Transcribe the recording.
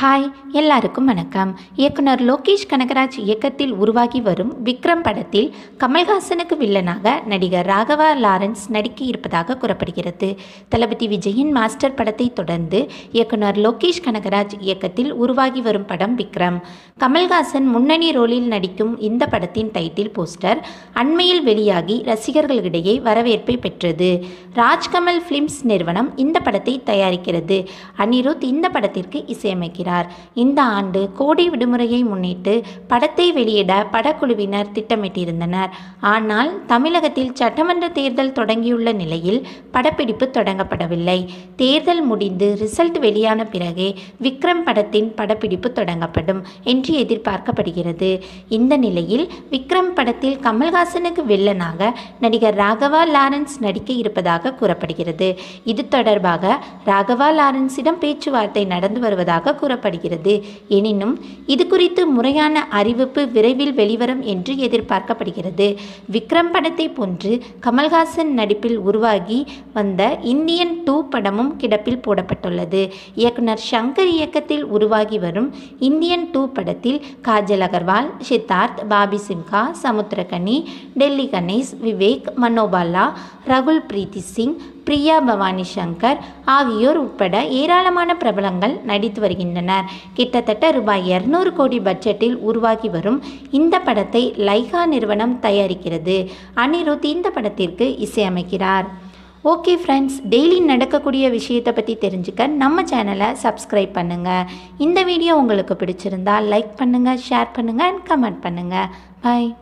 hi எல்லாருக்கும் வணக்கம் இயக்குனர் லோகேஷ் கனகராஜ் இயக்கத்தில் உருவாகி வரும் விக்ரம் படத்தில் கமல்ஹாசனுக்கு வில்லனாக நடிகர் ராகவா லாரன்ஸ் நடிக்க இருப்பதாக கூறப்படுகிறது தளபதி விஜயின் மாஸ்டர் படத்தை தொடர்ந்து இயக்குனர் லோகேஷ் கனகராஜ் இயக்கத்தில் உருவாகி வரும் படம் விக்ரம் கமல்ஹாசன் முன்னணி ரோலில் நடிக்கும் இந்த படத்தின் டைட்டில் போஸ்டர் அண்மையில் வெளியாகி ரசிகர்களிடையே வரவேற்பை பெற்றது ராஜ்கமல் ஃபிலிம்ஸ் நிறுவனம் இந்த படத்தை தயாரிக்கிறது அனிருத் இந்த படத்திற்கு இசையமைக்கிறார் இந்த ஆண்டு கோடை விடுமுறையை முன்னிட்டு படத்தை வெளியிட படக்குழுவினர் திட்டமிட்டிருந்தனர் ஆனால் தமிழகத்தில் சட்டமன்ற தேர்தல் தொடங்கியுள்ள நிலையில் படப்பிடிப்பு தொடங்கப்படவில்லை தேர்தல் முடிந்து ரிசல்ட் வெளியான பிறகே விக்ரம் படத்தின் படப்பிடிப்பு தொடங்கப்படும் என்று எதிர்பார்க்கப்படுகிறது இந்த நிலையில் விக்ரம் படத்தில் கமல்ஹாசனுக்கு வில்லனாக நடிகர் ராகவா லாரன்ஸ் நடிக்க இருப்பதாக கூறப்படுகிறது இது தொடர்பாக ராகவா லாரன்ஸிடம் பேச்சுவார்த்தை நடந்து வருவதாக கூறப்படுகிறது எனினும் இது குறித்து முறையான அறிவிப்பு விரைவில் வெளிவரும் என்று எதிர்பார்க்கப்படுகிறது விக்ரம் படத்தை போன்று கமல்ஹாசன் நடிப்பில் உருவாகி வந்த இந்தியன் டூ படமும் கிடப்பில் போடப்பட்டுள்ளது இயக்குனர் சங்கர் இயக்கத்தில் உருவாகி வரும் இந்தியன் டூ படத்தில் காஜல் அகர்வால் சித்தார்த் பாபி சிம்ஹா சமுத்திரகனி டெல்லி கணேஷ் விவேக் மனோபாலா ரகுல் பிரீத்தி சிங் பிரியா பவானி சங்கர் ஆகியோர் உட்பட ஏராளமான பிரபலங்கள் நடித்து வருகின்றனர் கிட்டத்தட்ட ரூபாய் இருநூறு கோடி பட்ஜெட்டில் உருவாகி வரும் இந்த படத்தை லைகா நிறுவனம் தயாரிக்கிறது அனிருத் இந்த படத்திற்கு இசையமைக்கிறார் ஓகே ஃப்ரெண்ட்ஸ் டெய்லி நடக்கக்கூடிய விஷயத்தை பற்றி தெரிஞ்சுக்க நம்ம சேனலை சப்ஸ்கிரைப் பண்ணுங்கள் இந்த வீடியோ உங்களுக்கு பிடிச்சிருந்தா லைக் பண்ணுங்கள் ஷேர் பண்ணுங்கள் அண்ட் கமெண்ட் பண்ணுங்கள் பாய்